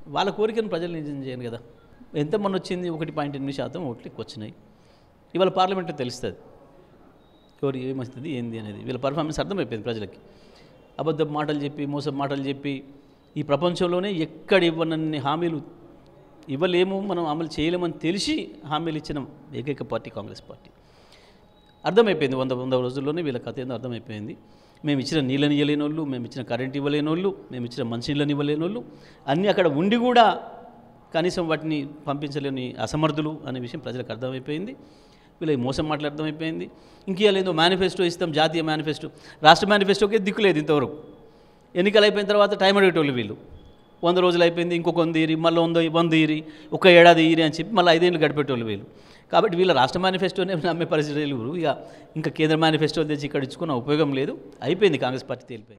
వాళ్ళ కోరికను ప్రజలు నిజం చేయను కదా ఎంత మొన్న వచ్చింది ఒకటి పాయింట్ ఎనిమిది శాతం ఓట్లు ఎక్కువ వచ్చినాయి ఇవాళ పార్లమెంట్లో తెలుస్తుంది ఎవరు ఏమవుతుంది ఏంది అనేది వీళ్ళ పర్ఫార్మెన్స్ అర్థమైపోయింది ప్రజలకి అబద్ధ మాటలు చెప్పి మోసం మాటలు చెప్పి ఈ ప్రపంచంలోనే ఎక్కడ ఇవ్వనన్ని హామీలు ఇవ్వలేము మనం అమలు చేయలేమని తెలిసి హామీలు ఇచ్చిన ఏకైక పార్టీ కాంగ్రెస్ పార్టీ అర్థమైపోయింది వంద వంద రోజుల్లోనే వీళ్ళ కథ ఏందో అర్థమైపోయింది మేము ఇచ్చిన నీళ్ళని ఇవ్వలేని వాళ్ళు మేము ఇచ్చిన కరెంట్ ఇవ్వలేని వాళ్ళు మేము ఇచ్చిన మంచినీళ్ళని ఇవ్వలేని వాళ్ళు అన్నీ అక్కడ ఉండి కూడా కనీసం వాటిని పంపించలేని అసమర్థులు అనే విషయం ప్రజలకు అర్థమైపోయింది వీళ్ళకి మోసం మాటలు అర్థమైపోయింది ఇంకేదో మేనిఫెస్టో ఇస్తాం జాతీయ మేనిఫెస్టో రాష్ట్ర మేనిఫెస్టోకే దిక్కులేదు ఇంతవరకు ఎన్నికలు అయిపోయిన తర్వాత టైం అడిగేటోళ్ళు వీళ్ళు వంద రోజులు అయిపోయింది ఇంకొక వంద ఇరి మళ్ళీ వంద వంద ఇరి ఒక ఏడాది ఇరి అని చెప్పి మళ్ళీ ఐదేళ్ళు గడిపేటోళ్ళు వీళ్ళు కాబట్టి వీళ్ళ రాష్ట్ర మేనిఫెస్టోనే నమ్మే పరిస్థితులు ఇక ఇంకా కేంద్ర మేనిఫెస్టో తెచ్చి ఇక్కడ ఇచ్చుకున్న ఉపయోగం లేదు అయిపోయింది కాంగ్రెస్ పార్టీ తేలిపోయింది